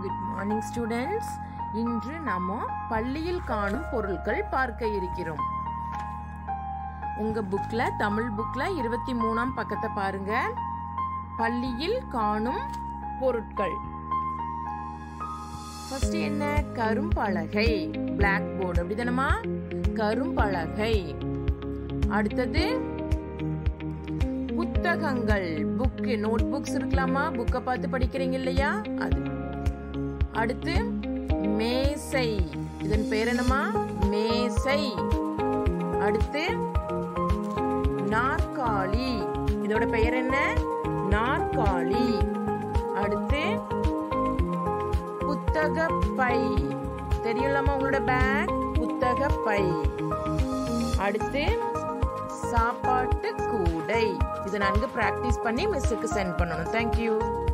good morning students இன்று நாம பள்ளியில் காணும் பொருட்கள் பார்க்க இருக்கிறோம் உங்க புக்ல தமிழ் புக்ல இருபத்தி மூணாம் பக்கத்தை பாருங்க பள்ளியில் காணும் பொருட்கள் ஃபர்ஸ்ட் என்ன கரும்பலகை பிளாக் போர்டு அப்படிதானமா கரும்பலகை அடுத்தது புத்தகங்கள் புக்கு நோட் புக்ஸ் இருக்கலாமா புக்கை பார்த்து படிக்கிறீங்க இல்லையா அது அடுத்து மேசை இதன் பேர் என்னமா மேசை அடுத்து நாற்காலி இதோட பெயர் என்ன நாற்காலி அடுத்து புத்தக பை தெரியலாமா உங்களோட பேக் புத்தக பை அடுத்து சாப்பாட்டு கூடை இதை நன்கு பிராக்டிஸ் பண்ணி மிஸ்ஸுக்கு சென்ட் பண்ணணும் தேங்க்யூ